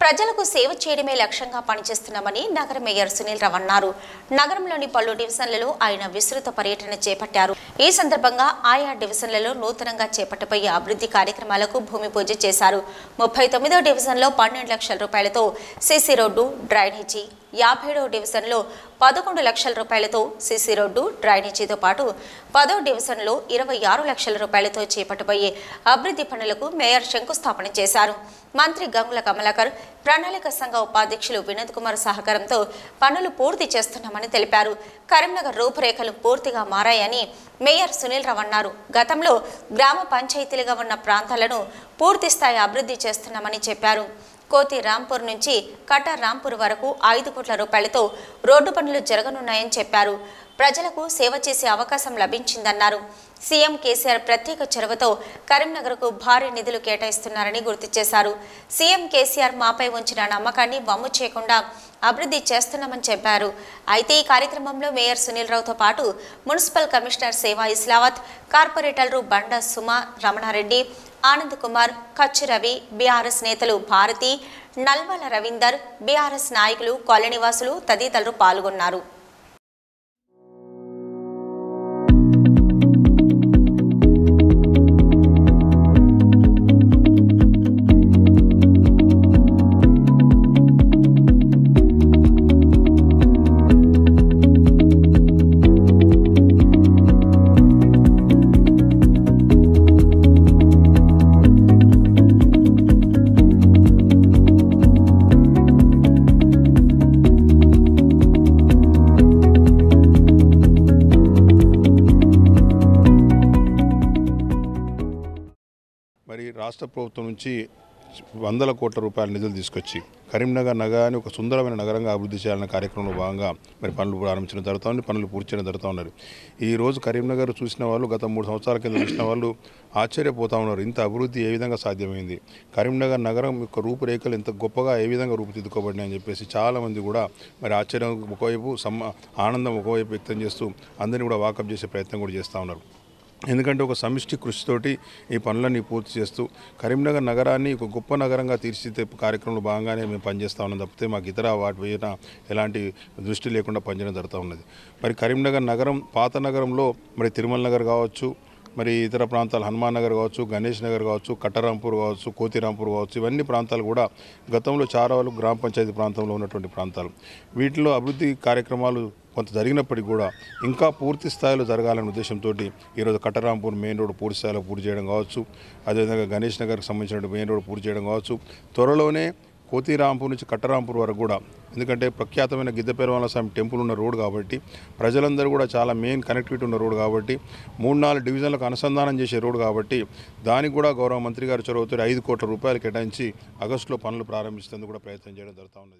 ప్రజలకు సేవ చేయడమే లక్ష్యంగా పనిచేస్తున్నామని నగర మేయర్ సునీల్ రావు అన్నారు నగరంలోని పలు డివిజన్లలో ఆయన విస్తృత పర్యటన చేపట్టారు ఈ సందర్భంగా ఆయా డివిజన్లలో నూతనంగా చేపట్టబోయే అభివృద్ధి కార్యక్రమాలకు భూమి పూజ చేశారు ముప్పై తొమ్మిదో డివిజన్లో పన్నెండు లక్షల రూపాయలతో సీసీ రోడ్డు డ్రైనేజీ యాభైడో డివిజన్లో పదకొండు లక్షల రూపాయలతో సీసీ రోడ్డు డ్రైనేజీతో పాటు పదో డివిజన్లో ఇరవై ఆరు లక్షల రూపాయలతో చేపట్టబోయే అభివృద్ధి పనులకు మేయర్ శంకుస్థాపన చేశారు మంత్రి గంగుల కమలాకర్ ప్రణాళిక సంఘ ఉపాధ్యక్షులు వినోద్ కుమార్ సహకారంతో పనులు పూర్తి చేస్తున్నామని తెలిపారు కరీంనగర్ రూపురేఖలు పూర్తిగా మారాయని మేయర్ సునీల్ రావు అన్నారు గతంలో గ్రామ పంచాయతీలుగా ఉన్న ప్రాంతాలను పూర్తి స్థాయి అభివృద్ధి చేస్తున్నామని చెప్పారు కోతి రాంపూర్ నుంచి కటార్ రాంపూర్ వరకు ఐదు కోట్ల రూపాయలతో రోడ్డు పనులు జరగనున్నాయని చెప్పారు ప్రజలకు సేవ చేసే అవకాశం లభించిందన్నారు సీఎం కేసీఆర్ ప్రత్యేక చొరవతో కరీంనగర్కు భారీ నిధులు కేటాయిస్తున్నారని గుర్తు చేశారు సీఎం కేసీఆర్ మాపై ఉంచిన నమ్మకాన్ని వమ్ము చేయకుండా అభివృద్ధి చేస్తున్నామని చెప్పారు అయితే ఈ కార్యక్రమంలో మేయర్ సునీల్ రావుతో పాటు మున్సిపల్ కమిషనర్ సేవా ఇస్లావత్ కార్పొరేటర్లు బండ సుమ రమణారెడ్డి ఆనంద్ కుమార్ కచ్చు రవి బీఆర్ఎస్ నేతలు భారతి నల్వాల రవీందర్ బీఆర్ఎస్ నాయకులు కాలనీవాసులు తదితరులు పాల్గొన్నారు మరి రాష్ట్ర ప్రభుత్వం నుంచి వందల కోట్ల రూపాయల నిధులు తీసుకొచ్చి కరీంనగర్ నగరాన్ని ఒక సుందరమైన నగరంగా అభివృద్ధి చేయాలనే కార్యక్రమంలో భాగంగా మరి పనులు ప్రారంభించడం జరుగుతూ ఉంది పనులు పూర్తి చేయడం జరుగుతూ ఉన్నారు ఈ రోజు కరీంనగర్ చూసిన వాళ్ళు గత మూడు సంవత్సరాల కింద చూసిన వాళ్ళు ఆశ్చర్యపోతా ఉన్నారు ఇంత అభివృద్ధి ఏ విధంగా సాధ్యమైంది కరీంనగర్ నగరం యొక్క రూపురేఖలు ఎంత గొప్పగా ఏ విధంగా రూపుదిద్దుకోబడినాయి అని చెప్పేసి చాలామంది కూడా మరి ఆశ్చర్యం ఒకవైపు సమ్మ ఆనందం ఒకవైపు వ్యక్తం చేస్తూ అందరినీ కూడా వాకప్ చేసే ప్రయత్నం కూడా చేస్తూ ఉన్నారు ఎందుకంటే ఒక సమిష్టి కృషితోటి ఈ పనులన్నీ పూర్తి చేస్తూ కరీంనగర్ నగరాన్ని ఒక గొప్ప నగరంగా తీర్చిదిద్దే కార్యక్రమంలో భాగంగానే మేము పనిచేస్తూ ఉన్నాం తప్పితే మాకు ఇతర వాటి పైన ఎలాంటి దృష్టి లేకుండా పనిచేయడం జరుగుతూ ఉన్నది మరి కరీంనగర్ నగరం పాత నగరంలో మరి తిరుమల నగర్ కావచ్చు మరి ఇతర ప్రాంతాలు హనుమాన్ నగర్ కావచ్చు గణేష్ నగర్ కావచ్చు కట్టరాంపూర్ కావచ్చు కోతిరాంపూర్ కావచ్చు ఇవన్నీ ప్రాంతాలు కూడా గతంలో చాలా వరకు గ్రామ పంచాయతీ ప్రాంతంలో ఉన్నటువంటి ప్రాంతాలు వీటిలో అభివృద్ధి కార్యక్రమాలు కొంత జరిగినప్పటికీ కూడా ఇంకా పూర్తి స్థాయిలో జరగాలనే ఉద్దేశంతో ఈరోజు కట్టరాంపూర్ మెయిన్ రోడ్ పూర్తి స్థాయిలో పూర్తి చేయడం కావచ్చు అదేవిధంగా గణేష్ నగర్కి సంబంధించిన మెయిన్ రోడ్ పూర్తి చేయడం కావచ్చు త్వరలోనే కోతిరాంపూర్ నుంచి కట్టరాంపూర్ వరకు కూడా ఎందుకంటే ప్రఖ్యాతమైన గిద్దపెరవాల స్వామి టెంపుల్ ఉన్న రోడ్ కాబట్టి ప్రజలందరూ కూడా చాలా మెయిన్ కనెక్టివిటీ ఉన్న రోడ్ కాబట్టి మూడు నాలుగు డివిజన్లకు అనుసంధానం చేసే రోడ్ కాబట్టి దానికి కూడా గౌరవ మంత్రి గారు చొరవతో ఐదు కోట్ల రూపాయలు కేటాయించి ఆగస్టులో పనులు ప్రారంభించేందుకు కూడా ప్రయత్నం చేయడం జరుగుతూ ఉన్నది